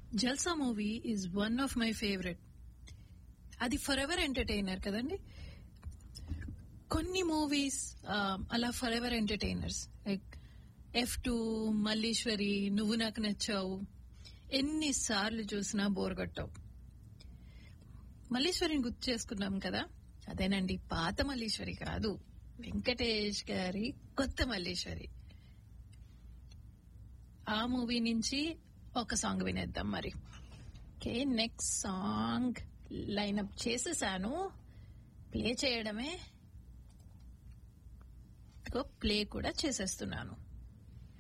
Jalsa movie is one of my favourite అది forever entertainer కదండి కొన్ని movies అలా forever entertainers like F two Malliswari నువ్వు నాకు నచ్చావు ఎన్నిసార్లు చూసినా బోర్ కొట్టావు మల్లీశ్వరిని గుర్తు చేసుకున్నాం కదా అదేనండి పాత మల్లీశ్వరి కాదు వెంకటేష్ గారి కొత్త మల్లీశ్వరి ఆ మూవీ నుంచి ఒక సాంగ్ వినేద్దాం మరి ఓకే నెక్స్ట్ సాంగ్ లైనప్ చేసేసాను ప్లే చేయడమే ప్లే కూడా చేసేస్తున్నాను